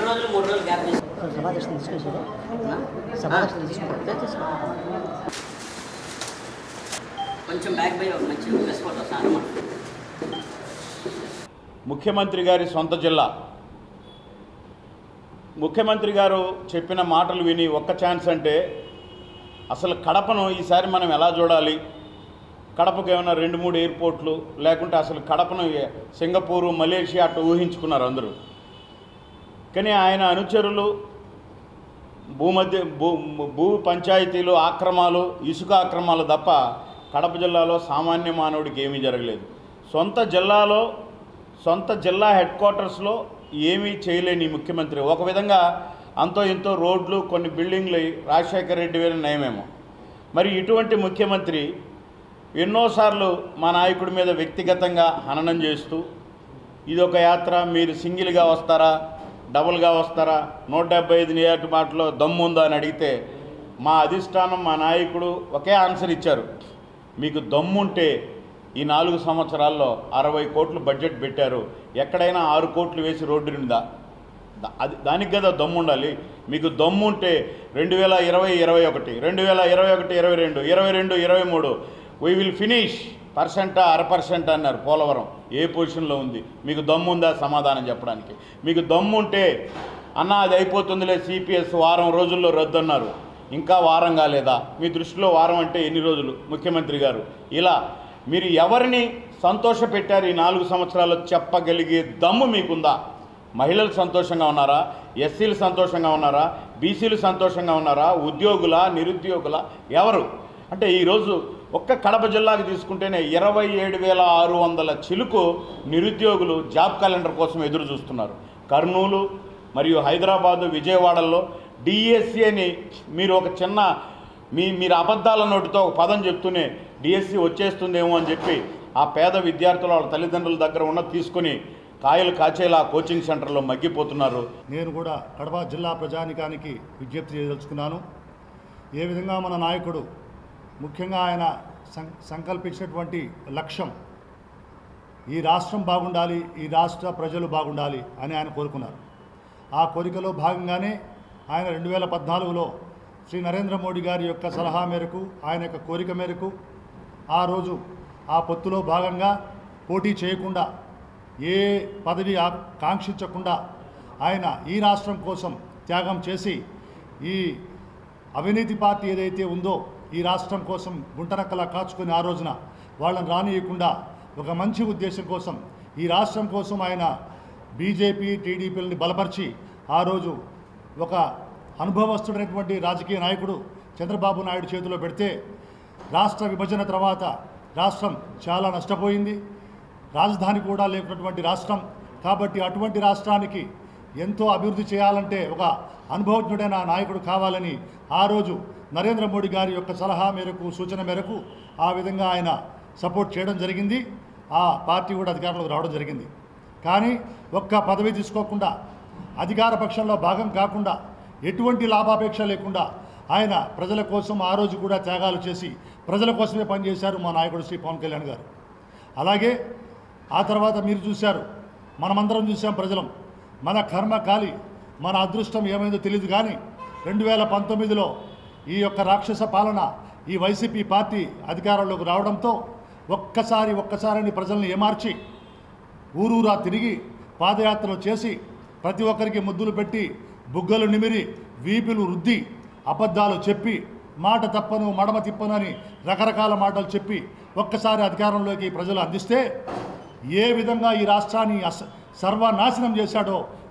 రెండు రోజులు మూడు రోజులు గ్యాప్ తీసుకుంటాం కొంచెం సభాదర్శనం తీసుకుని సభాదర్శనం తీసుకుంటే తీసుకో కొంచెం బ్యాక్ బై ఒక మంచి ప్రెస్ ఫోటో సార్ అన్నమాట ముఖ్యమంత్రి గారి సొంత జిల్లా ముఖ్యమంత్రి గారు చెప్పిన మాటలు విని ఒక్క ఛాన్స్ అంటే అసలు కడపను ఈసారి మనం ఎలా చూడాలి కడపకు ఏమైనా రెండు మూడు ఎయిర్పోర్ట్లు లేకుంటే అసలు కడపను ఏ- సింగపూరు మలేషియా అట్లా ఊహించుకున్నారు అందరూ కానీ ఆయన అనుచరులు భూమధ్య భూ భూ పంచాయతీలు ఆక్రమాలు ఇసుక ఆక్రమాలు తప్ప కడప జిల్లాలో సామాన్య మానవుడికి ఏమీ జరగలేదు సొంత జిల్లాలో సొంత జిల్లా హెడ్ క్వార్టర్స్లో ఏమీ చేయలేని ఈ ముఖ్యమంత్రి ఒక విధంగా అంతో ఇంతో రోడ్లు కొన్ని బిల్డింగ్లు రాజశేఖర రెడ్డి వేరే నయమేమో మరి ఇటువంటి ముఖ్యమంత్రి ఎన్నోసార్లు మా నాయకుడి మీద వ్యక్తిగతంగా హననం చేస్తూ ఇది ఒక యాత్ర మీరు సింగిల్గా వస్తారా డబుల్గా వస్తారా నూట డెబ్బై ఐదు నియోజకవర్గంలో దమ్ము ఉందా అని అడిగితే మా అధిష్టానం మా నాయకుడు ఒకే ఆన్సర్ ఇచ్చారు మీకు దమ్ముంటే ఈ నాలుగు సంవత్సరాల్లో అరవై కోట్లు బడ్జెట్ పెట్టారు ఎక్కడైనా ఆరు కోట్లు వేసి రోడ్డు నిందా దా- అది దానికి కదా దమ్ము ఉండాలి మీకు దమ్ము ఉంటే రెండు వేల ఇరవై ఇరవై ఒకటి రెండు వేల ఇరవై ఒకటి ఇరవై రెండు ఇరవై రెండు ఇరవై మూడు వీ విల్ ఫినిష్ పర్సెంటా అర పర్సెంట్ అన్నారు పోలవరం ఏ పొజిషన్లో ఉంది మీకు దమ్ము ఉందా సమాధానం చెప్పడానికి మీకు దమ్ము ఉంటే అన్న అది అయిపోతుందిలే సిపిఎస్ వారం రోజుల్లో రద్దు అన్నారు ఇంకా వారం కాలేదా మీ దృష్టిలో వారం అంటే ఎన్ని రోజులు ముఖ్యమంత్రి గారు ఇలా మీరు ఎవరిని సంతోషపెట్టారు ఈ నాలుగు సంవత్సరాలు చెప్పగలిగే దమ్ము మీకుందా మహిళలు సంతోషంగా ఉన్నారా ఎస్సీలు సంతోషంగా ఉన్నారా బీసీలు సంతోషంగా ఉన్నారా ఉద్యోగుల నిరుద్యోగుల ఎవరు అంటే ఈరోజు ఒక్క కడప జిల్లాకి తీసుకుంటేనే ఇరవై ఏడు వేల ఆరు వందల చిలుకు నిరుద్యోగులు జాబ్ క్యాలెండర్ కోసం ఎదురు చూస్తున్నారు కర్నూలు మరియు హైదరాబాదు విజయవాడల్లో డిఎస్సి అని మీరు ఒక చిన్న మీ మీరు అబద్ధాల నోటితో ఒక పదం చెప్తూనే డిఎస్సి వచ్చేస్తుందేమో అని చెప్పి ఆ పేద విద్యార్థులు వాళ్ళ తల్లిదండ్రుల దగ్గర ఉన్న తీసుకొని కాయలు కాచేలా కోచింగ్ సెంటర్లో మగ్గిపోతున్నారు నేను కూడా కడప జిల్లా ప్రజానికానికి విజ్ఞప్తి చేయదలుచుకున్నాను ఏ విధంగా మన నాయకుడు ముఖ్యంగా ఆయన సం సంకల్పించినటువంటి లక్ష్యం ఈ రాష్ట్రం బాగుండాలి ఈ రాష్ట్ర ప్రజలు బాగుండాలి అని ఆయన కోరుకున్నారు ఆ కోరికలో భాగంగానే ఆయన రెండు వేల పద్నాలుగులో శ్రీ నరేంద్ర మోడీ గారి యొక్క సలహా మేరకు ఆయన యొక్క కోరిక మేరకు ఆ రోజు ఆ పొత్తులో భాగంగా పోటీ చేయకుండా ఏ పదవి ఆ- కాంక్షించకుండా ఆయన ఈ రాష్ట్రం కోసం త్యాగం చేసి ఈ అవినీతి పార్టీ ఏదైతే ఉందో ఈ రాష్ట్రం కోసం గుంటనక్కలా కాచుకొని ఆ రోజున వాళ్ళని రానియకుండా ఒక మంచి ఉద్దేశం కోసం ఈ రాష్ట్రం కోసం ఆయన బీజేపీ టీడీపీలని బలపరిచి ఆ రోజు ఒక అనుభవస్తుడైనటువంటి రాజకీయ నాయకుడు చంద్రబాబు నాయుడు చేతిలో పెడితే రాష్ట్ర విభజన తర్వాత రాష్ట్రం చాలా నష్టపోయింది రాజధాని కూడా లేకున్నటువంటి రాష్ట్రం కాబట్టి అటువంటి రాష్ట్రానికి ఎంతో అభివృద్ధి చేయాలంటే ఒక అనుభవజ్ఞుడైన నాయకుడు కావాలని ఆ రోజు నరేంద్ర మోడీ గారి యొక్క సలహా మేరకు సూచన మేరకు ఆ విధంగా ఆయన సపోర్ట్ చేయడం జరిగింది ఆ పార్టీ కూడా అధికారంలోకి రావడం జరిగింది కానీ ఒక్క పదవి తీసుకోకుండా అధికార పక్షంలో భాగం కాకుండా ఎటువంటి లాభాపేక్ష లేకుండా ఆయన ప్రజల కోసం ఆ రోజు కూడా త్యాగాలు చేసి ప్రజల కోసమే పనిచేశారు మా నాయకుడు శ్రీ పవన్ కళ్యాణ్ గారు అలాగే ఆ తర్వాత మీరు చూశారు మనమందరం చూసాం ప్రజలం మన కర్మ కాలి మన అదృష్టం ఏమైందో తెలియదు కానీ రెండు వేల పంతొమ్మిదిలో ఈ యొక్క రాక్షస పాలన ఈ వైసీపీ పార్టీ అధికారంలోకి రావడంతో ఒక్కసారి ఒక్కసారిని ప్రజల్ని ఏమార్చి ఊరూరా తిరిగి పాదయాత్రలు చేసి ప్రతి ఒక్కరికి ముద్దులు పెట్టి బుగ్గలు నిమిరి వీపులు రుద్ది అబద్ధాలు చెప్పి మాట తప్పను మడమ తిప్పను అని రకరకాల మాటలు చెప్పి ఒక్కసారి అధికారంలోకి ప్రజలు అందిస్తే ఏ విధంగా ఈ రాష్ట్రాన్ని అస సర్వనాశనం చేశాడో